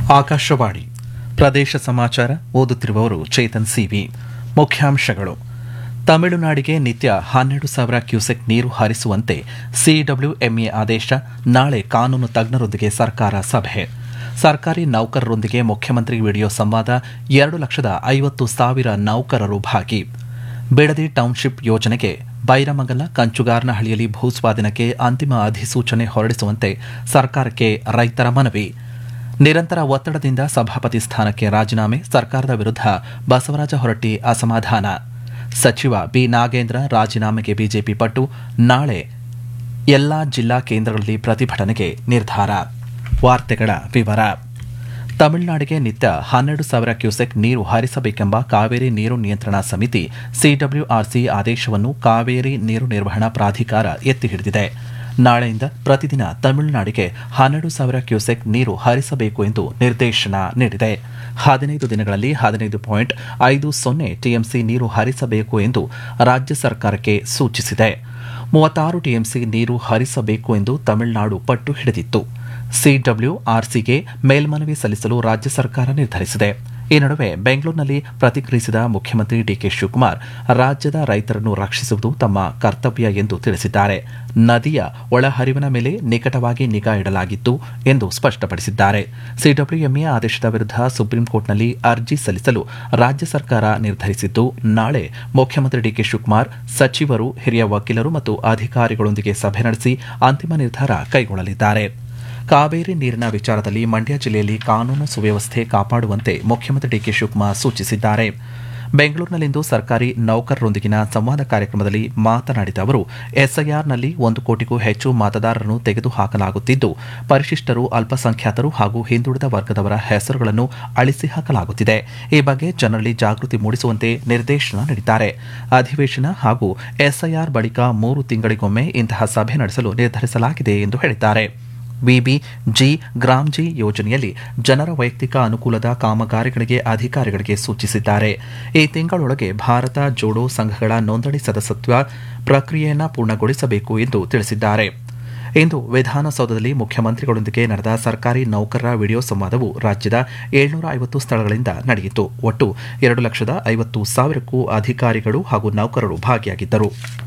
ಆಕಾಶವಾಣಿ ಪ್ರದೇಶ ಸಮಾಚಾರ ಓದುತ್ತಿರುವವರು ಚೇತನ್ ಸಿವಿ ಮುಖ್ಯಾಂಶಗಳು ತಮಿಳುನಾಡಿಗೆ ನಿತ್ಯ ಹನ್ನೆರಡು ಸಾವಿರ ಕ್ಯೂಸೆಕ್ ನೀರು ಹರಿಸುವಂತೆ ಸಿಡಬ್ಲ್ಯೂಎಂಎ ಆದೇಶ ನಾಳೆ ಕಾನೂನು ತಜ್ಞರೊಂದಿಗೆ ಸರ್ಕಾರ ಸಭೆ ಸರ್ಕಾರಿ ನೌಕರರೊಂದಿಗೆ ಮುಖ್ಯಮಂತ್ರಿ ವಿಡಿಯೋ ಸಂವಾದ ಎರಡು ಲಕ್ಷದ ಐವತ್ತು ಸಾವಿರ ನೌಕರರು ಭಾಗಿ ಬಿಡದಿ ಟೌನ್ಶಿಪ್ ಯೋಜನೆಗೆ ಬೈರಮಂಗಲ ಕಂಚುಗಾರನಹಳ್ಳಿಯಲ್ಲಿ ಭೂಸ್ವಾಧೀನಕ್ಕೆ ಅಂತಿಮ ಅಧಿಸೂಚನೆ ಹೊರಡಿಸುವಂತೆ ಸರ್ಕಾರಕ್ಕೆ ರೈತರ ಮನವಿ ನಿರಂತರ ಒತ್ತಡದಿಂದ ಸಭಾಪತಿ ಸ್ಥಾನಕ್ಕೆ ರಾಜೀನಾಮೆ ಸರ್ಕಾರದ ವಿರುದ್ಧ ಬಸವರಾಜ ಹೊರಟ್ಟಿ ಅಸಮಾಧಾನ ಸಚಿವ ಬಿ ನಾಗೇಂದ್ರ ರಾಜೀನಾಮೆಗೆ ಬಿಜೆಪಿ ಪಟ್ಟು ನಾಳೆ ಎಲ್ಲಾ ಜಿಲ್ಲಾ ಕೇಂದ್ರಗಳಲ್ಲಿ ಪ್ರತಿಭಟನೆಗೆ ನಿರ್ಧಾರ ವಾರ್ತೆಗಳ ವಿವರ ತಮಿಳುನಾಡಿಗೆ ನಿತ್ಯ ಹನ್ನೆರಡು ಸಾವಿರ ಕ್ಯೂಸೆಕ್ ನೀರು ಹರಿಸಬೇಕೆಂಬ ಕಾವೇರಿ ನೀರು ನಿಯಂತ್ರಣ ಸಮಿತಿ ಸಿಡಬ್ಲ್ಯೂಆರ್ಸಿ ಆದೇಶವನ್ನು ಕಾವೇರಿ ನೀರು ನಿರ್ವಹಣಾ ಪ್ರಾಧಿಕಾರ ಎತ್ತಿ ಹಿಡಿದಿದೆ ನಾಳೆಯಿಂದ ಪ್ರತಿದಿನ ತಮಿಳುನಾಡಿಗೆ ಹನ್ನೆರಡು ಸಾವಿರ ಕ್ಯೂಸೆಕ್ ನೀರು ಹರಿಸಬೇಕು ಎಂದು ನಿರ್ದೇಶನ ನೀಡಿದೆ ಹದಿನೈದು ದಿನಗಳಲ್ಲಿ ಹದಿನೈದು ಪಾಯಿಂಟ್ ಐದು ಸೊನ್ನೆ ಟಿಎಂಸಿ ನೀರು ಹರಿಸಬೇಕು ಎಂದು ರಾಜ್ಯ ಸರ್ಕಾರಕ್ಕೆ ಸೂಚಿಸಿದೆ ಮೂವತ್ತಾರು ಟಿಎಂಸಿ ನೀರು ಹರಿಸಬೇಕು ಎಂದು ತಮಿಳುನಾಡು ಪಟ್ಟು ಹಿಡಿದಿತ್ತು ಸಿಡಬ್ಲ್ಯೂಆರ್ಸಿಗೆ ಮೇಲ್ಮನವಿ ಸಲ್ಲಿಸಲು ರಾಜ್ಯ ಸರ್ಕಾರ ನಿರ್ಧರಿಸಿದೆ ಈ ನಡುವೆ ಬೆಂಗಳೂರಿನಲ್ಲಿ ಪ್ರತಿಕ್ರಿಯಿಸಿದ ಮುಖ್ಯಮಂತ್ರಿ ಡಿಕೆ ಶಿವಕುಮಾರ್ ರಾಜ್ಯದ ರೈತರನ್ನು ರಕ್ಷಿಸುವುದು ತಮ್ಮ ಕರ್ತವ್ಯ ಎಂದು ತಿಳಿಸಿದ್ದಾರೆ ನದಿಯ ಒಳಹರಿವಿನ ಮೇಲೆ ನಿಕಟವಾಗಿ ನಿಗಾ ಇಡಲಾಗಿತ್ತು ಎಂದು ಸ್ಪಷ್ಟಪಡಿಸಿದ್ದಾರೆ ಸಿಡಬ್ಲ್ಯೂಎಂಎ ಆದೇಶದ ವಿರುದ್ಧ ಸುಪ್ರೀಂ ಕೋರ್ಟ್ನಲ್ಲಿ ಅರ್ಜಿ ಸಲ್ಲಿಸಲು ರಾಜ್ಯ ಸರ್ಕಾರ ನಿರ್ಧರಿಸಿದ್ದು ನಾಳೆ ಮುಖ್ಯಮಂತ್ರಿ ಡಿಕೆ ಶಿವಕುಮಾರ್ ಸಚಿವರು ಹಿರಿಯ ವಕೀಲರು ಮತ್ತು ಅಧಿಕಾರಿಗಳೊಂದಿಗೆ ಸಭೆ ನಡೆಸಿ ಅಂತಿಮ ನಿರ್ಧಾರ ಕೈಗೊಳ್ಳಲಿದ್ದಾರೆ ಕಾವೇರಿ ನೀರಿನ ವಿಚಾರದಲ್ಲಿ ಮಂಡ್ಯ ಜಿಲ್ಲೆಯಲ್ಲಿ ಕಾನೂನು ಸುವ್ಯವಸ್ಥೆ ಕಾಪಾಡುವಂತೆ ಮುಖ್ಯಮಂತ್ರಿ ಡಿಕೆ ಶಿವಕುಮಾರ್ ಸೂಚಿಸಿದ್ದಾರೆ ಬೆಂಗಳೂರಿನಲ್ಲಿಂದು ಸರ್ಕಾರಿ ನೌಕರರೊಂದಿಗಿನ ಸಂವಾದ ಕಾರ್ಯಕ್ರಮದಲ್ಲಿ ಮಾತನಾಡಿದ ಅವರು ಎಸ್ಐಆರ್ನಲ್ಲಿ ಒಂದು ಕೋಟಿಗೂ ಹೆಚ್ಚು ಮತದಾರರನ್ನು ತೆಗೆದುಹಾಕಲಾಗುತ್ತಿದ್ದು ಪರಿಶಿಷ್ಟರು ಅಲ್ಪಸಂಖ್ಯಾತರು ಹಾಗೂ ಹಿಂದುಳಿದ ವರ್ಗದವರ ಹೆಸರುಗಳನ್ನು ಅಳಿಸಿ ಹಾಕಲಾಗುತ್ತಿದೆ ಈ ಬಗ್ಗೆ ಜನರಲ್ಲಿ ಜಾಗೃತಿ ಮೂಡಿಸುವಂತೆ ನಿರ್ದೇಶನ ನೀಡಿದ್ದಾರೆ ಅಧಿವೇಶನ ಹಾಗೂ ಎಸ್ಐಆರ್ ಬಳಿಕ ಮೂರು ತಿಂಗಳಿಗೊಮ್ಮೆ ಇಂತಹ ಸಭೆ ನಡೆಸಲು ನಿರ್ಧರಿಸಲಾಗಿದೆ ಎಂದು ಹೇಳಿದ್ದಾರೆ ವಿಬಿ ಜಿ ಗ್ರಾಮ್ ಜಿ ಯೋಜನೆಯಲ್ಲಿ ಜನರ ವೈಯಕ್ತಿಕ ಅನುಕೂಲದ ಕಾಮಗಾರಿಗಳಿಗೆ ಅಧಿಕಾರಿಗಳಿಗೆ ಸೂಚಿಸಿದ್ದಾರೆ ಈ ತಿಂಗಳೊಳಗೆ ಭಾರತ ಜೋಡೋ ಸಂಘಗಳ ನೋಂದಣಿ ಸದಸ್ಯತ್ವ ಪ್ರಕ್ರಿಯೆಯನ್ನು ಪೂರ್ಣಗೊಳಿಸಬೇಕು ಎಂದು ತಿಳಿಸಿದ್ದಾರೆ ಇಂದು ವಿಧಾನಸೌಧದಲ್ಲಿ ಮುಖ್ಯಮಂತ್ರಿಗಳೊಂದಿಗೆ ನಡೆದ ಸರ್ಕಾರಿ ನೌಕರರ ವಿಡಿಯೋ ಸಂವಾದವು ರಾಜ್ಯದ ಏಳ್ನೂರ ಐವತ್ತು ಸ್ಥಳಗಳಿಂದ ನಡೆಯಿತು ಒಟ್ಟು ಎರಡು ಲಕ್ಷದ ಐವತ್ತು ಸಾವಿರಕ್ಕೂ ಅಧಿಕಾರಿಗಳು ಹಾಗೂ ನೌಕರರು ಭಾಗಿಯಾಗಿದ್ದರು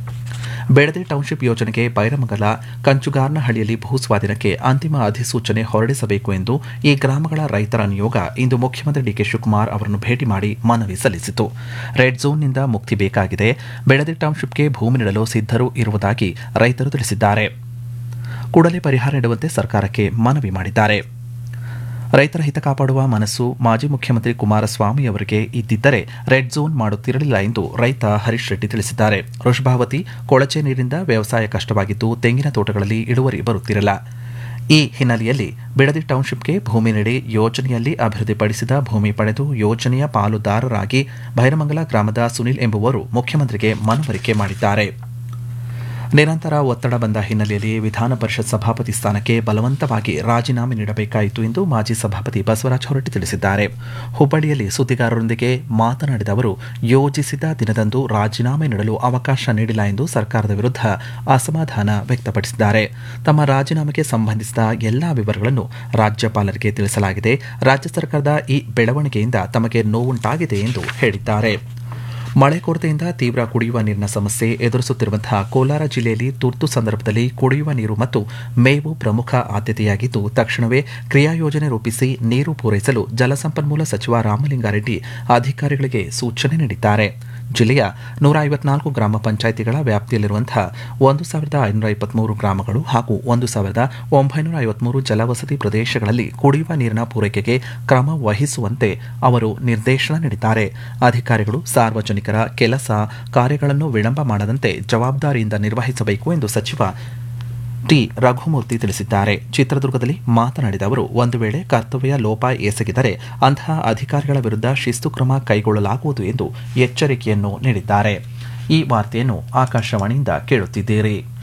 ಬೆಳದೆ ಟೌನ್ಶಿಪ್ ಯೋಜನೆಗೆ ಬೈರಮಂಗಲ ಕಂಚುಗಾರ್ನಹಳ್ಳಿಯಲ್ಲಿ ಭೂಸ್ವಾಧೀನಕ್ಕೆ ಅಂತಿಮ ಅಧಿಸೂಚನೆ ಹೊರಡಿಸಬೇಕು ಎಂದು ಈ ಗ್ರಾಮಗಳ ರೈತರ ನಿಯೋಗ ಇಂದು ಮುಖ್ಯಮಂತ್ರಿ ಡಿಕೆ ಶಿವಕುಮಾರ್ ಅವರನ್ನು ಭೇಟಿ ಮಾಡಿ ಮನವಿ ಸಲ್ಲಿಸಿತು ರೆಡ್ ಝೋನ್ನಿಂದ ಮುಕ್ತಿ ಬೇಕಾಗಿದೆ ಬೆಳದೆ ಟೌನ್ಶಿಪ್ಗೆ ಭೂಮಿ ನೀಡಲು ಸಿದ್ಧರು ಇರುವುದಾಗಿ ರೈತರು ತಿಳಿಸಿದ್ದಾರೆ ಕೂಡಲೇ ಪರಿಹಾರ ನೀಡುವಂತೆ ಸರ್ಕಾರಕ್ಕೆ ಮನವಿ ಮಾಡಿದ್ದಾರೆ ರೈತರ ಹಿತ ಕಾಪಾಡುವ ಮನಸ್ಸು ಮಾಜಿ ಮುಖ್ಯಮಂತ್ರಿ ಕುಮಾರಸ್ವಾಮಿ ಅವರಿಗೆ ಇದ್ದಿದ್ದರೆ ರೆಡ್ ಝೋನ್ ಮಾಡುತ್ತಿರಲಿಲ್ಲ ಎಂದು ರೈತ ಹರೀಶ್ ರೆಡ್ಡಿ ತಿಳಿಸಿದ್ದಾರೆ ವೃಷಭಾವತಿ ಕೊಳಚೆ ನೀರಿನಿಂದ ವ್ಯವಸಾಯ ಕಷ್ಟವಾಗಿದ್ದು ತೆಂಗಿನ ತೋಟಗಳಲ್ಲಿ ಇಳುವರಿ ಬರುತ್ತಿರಲಿಲ್ಲ ಈ ಹಿನ್ನೆಲೆಯಲ್ಲಿ ಬಿಡದಿ ಟೌನ್ಶಿಪ್ಗೆ ಭೂಮಿ ನೀಡಿ ಯೋಜನೆಯಲ್ಲಿ ಅಭಿವೃದ್ಧಿಪಡಿಸಿದ ಭೂಮಿ ಪಡೆದು ಯೋಜನೆಯ ಪಾಲುದಾರರಾಗಿ ಬೈರಮಂಗಲ ಗ್ರಾಮದ ಸುನಿಲ್ ಎಂಬುವರು ಮುಖ್ಯಮಂತ್ರಿಗೆ ಮನವರಿಕೆ ಮಾಡಿದ್ದಾರೆ ನಿರಂತರ ಒತ್ತಡ ಬಂದ ಹಿನ್ನೆಲೆಯಲ್ಲಿ ವಿಧಾನ ಪರಿಷತ್ ಸಭಾಪತಿ ಸ್ಥಾನಕ್ಕೆ ಬಲವಂತವಾಗಿ ರಾಜೀನಾಮೆ ನೀಡಬೇಕಾಯಿತು ಎಂದು ಮಾಜಿ ಸಭಾಪತಿ ಬಸವರಾಜ ಹೊರಟ್ಟಿ ತಿಳಿಸಿದ್ದಾರೆ ಹುಬ್ಬಳ್ಳಿಯಲ್ಲಿ ಸುದ್ದಿಗಾರರೊಂದಿಗೆ ಮಾತನಾಡಿದ ಅವರು ಯೋಜಿಸಿದ ದಿನದಂದು ರಾಜೀನಾಮೆ ನೀಡಲು ಅವಕಾಶ ನೀಡಿಲ್ಲ ಎಂದು ಸರ್ಕಾರದ ವಿರುದ್ಧ ಅಸಮಾಧಾನ ವ್ಯಕ್ತಪಡಿಸಿದ್ದಾರೆ ತಮ್ಮ ರಾಜೀನಾಮೆಗೆ ಸಂಬಂಧಿಸಿದ ಎಲ್ಲಾ ವಿವರಗಳನ್ನು ರಾಜ್ಯಪಾಲರಿಗೆ ತಿಳಿಸಲಾಗಿದೆ ರಾಜ್ಯ ಸರ್ಕಾರದ ಈ ಬೆಳವಣಿಗೆಯಿಂದ ತಮಗೆ ನೋವುಂಟಾಗಿದೆ ಎಂದು ಹೇಳಿದ್ದಾರೆ ಮಳೆ ಕೊರತೆಯಿಂದ ತೀವ್ರ ಕುಡಿಯುವ ನೀರಿನ ಸಮಸ್ಯೆ ಎದುರಿಸುತ್ತಿರುವಂತಹ ಕೋಲಾರ ಜಿಲ್ಲೆಯಲ್ಲಿ ತುರ್ತು ಸಂದರ್ಭದಲ್ಲಿ ಕುಡಿಯುವ ನೀರು ಮತ್ತು ಮೇವು ಪ್ರಮುಖ ಆದ್ಯತೆಯಾಗಿದ್ದು ತಕ್ಷಣವೇ ಕ್ರಿಯಾಯೋಜನೆ ರೂಪಿಸಿ ನೀರು ಪೂರೈಸಲು ಜಲಸಂಪನ್ಮೂಲ ಸಚಿವ ರಾಮಲಿಂಗಾರೆಡ್ಡಿ ಅಧಿಕಾರಿಗಳಿಗೆ ಸೂಚನೆ ನೀಡಿದ್ದಾರೆ ಜಿಲ್ಲೆಯ ನೂರ ಐವತ್ನಾಲ್ಕು ಗ್ರಾಮ ಪಂಚಾಯಿತಿಗಳ ವ್ಯಾಪ್ತಿಯಲ್ಲಿರುವಂತಹ ಒಂದು ಸಾವಿರದ ಐನೂರ ಇಪ್ಪತ್ಮೂರು ಗ್ರಾಮಗಳು ಹಾಗೂ ಒಂದು ಸಾವಿರದ ಒಂಬೈನೂರ ಐವತ್ಮೂರು ಜಲವಸತಿ ಪ್ರದೇಶಗಳಲ್ಲಿ ಕುಡಿಯುವ ನೀರಿನ ಪೂರೈಕೆಗೆ ಕ್ರಮ ವಹಿಸುವಂತೆ ಅವರು ನಿರ್ದೇಶನ ನೀಡಿದ್ದಾರೆ ಅಧಿಕಾರಿಗಳು ಸಾರ್ವಜನಿಕರ ಕೆಲಸ ಕಾರ್ಯಗಳನ್ನು ವಿಳಂಬ ಮಾಡದಂತೆ ಜವಾಬ್ದಾರಿಯಿಂದ ನಿರ್ವಹಿಸಬೇಕು ಎಂದು ಸಚಿವ ಟಿ ರಘುಮೂರ್ತಿ ತಿಳಿಸಿದ್ದಾರೆ ಚಿತ್ರದುರ್ಗದಲ್ಲಿ ಮಾತನಾಡಿದ ಅವರು ಒಂದು ವೇಳೆ ಕರ್ತವ್ಯ ಲೋಪ ಎಸಗಿದರೆ ಅಂತಹ ಅಧಿಕಾರಿಗಳ ವಿರುದ್ಧ ಶಿಸ್ತು ಕ್ರಮ ಕೈಗೊಳ್ಳಲಾಗುವುದು ಎಂದು ಎಚ್ಚರಿಕೆಯನ್ನು ನೀಡಿದ್ದಾರೆ ಈ ವಾರ್ತೆಯನ್ನು ಆಕಾಶವಾಣಿಯಿಂದ ಕೇಳುತ್ತಿದ್ದೀರಿ